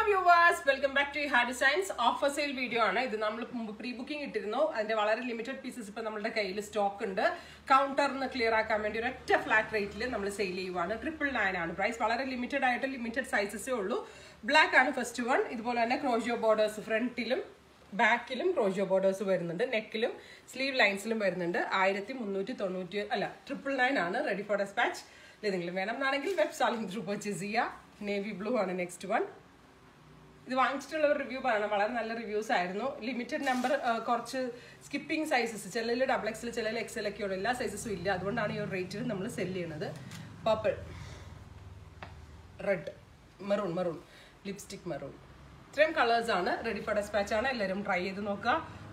viewers welcome back to ഹാ designs offer sale video ആണ് ഇത് നമ്മൾ മുമ്പ് പ്രീ ബുക്കിംഗ് ഇട്ടിരുന്നു അതിന്റെ വളരെ ലിമിറ്റഡ് പീസസ് ഇപ്പൊ നമ്മുടെ കയ്യിൽ സ്റ്റോക്ക് ഉണ്ട് കൗണ്ടറിന് ക്ലിയർ ആക്കാൻ വേണ്ടി ഒരൊറ്റ ഫ്ലാറ്റ് റേറ്റിൽ നമ്മൾ സെയിൽ ചെയ്യുവാണ് ട്രിപ്പിൾ നയൻ ആണ് പ്രൈസ് വളരെ ലിമിറ്റഡ് ആയിട്ട് ലിമിറ്റഡ് സൈസസേ ഉള്ളൂ ബ്ലാക്ക് ആണ് ഫസ്റ്റ് വൺ ഇതുപോലെ തന്നെ ക്രോഷിയോ ബോർഡേഴ്സ് ഫ്രണ്ടിലും ബാക്കിലും ക്രോഷിയോ ബോർഡേഴ്സ് വരുന്നുണ്ട് നെക്കിലും സ്ലീവ് ലൈൻസിലും വരുന്നുണ്ട് ആയിരത്തി മുന്നൂറ്റി തൊണ്ണൂറ്റി അല്ല ട്രിപ്പിൾ നയൻ ആണ് റെഡി ഫോർ ഡെസ്പാച്ച് ഏതെങ്കിലും വേണം എന്നാണെങ്കിൽ വെബ് സാലിംഗ് ത്രൂ പർച്ചേസ് ചെയ്യുക നേവി ബ്ലൂ ആണ് നെക്സ്റ്റ് വൺ ഇത് വാങ്ങിച്ചിട്ടുള്ള ഒരു റിവ്യൂ പറയണം വളരെ നല്ല റിവ്യൂസ് ആയിരുന്നു ലിമിറ്റഡ് നമ്പർ കുറച്ച് സ്കിപ്പിംഗ് സൈസസ് ചിലതിൽ ഡബിൾ എക്സിൽ ചിലതിൽ എക്സൽ ഒക്കെ ഉള്ളൂ എല്ലാ സൈസസും ഇല്ല അതുകൊണ്ടാണ് ഈ ഒരു റേറ്റിൽ നമ്മൾ സെല് ചെയ്യണത് purple red maroon maroon lipstick maroon ഇത്രയും കളേഴ്സ് ആണ് റെഡി ഫോർ ഡെസ്പാച്ച് ആണ് എല്ലാവരും ട്രൈ ചെയ്ത് നോക്കുക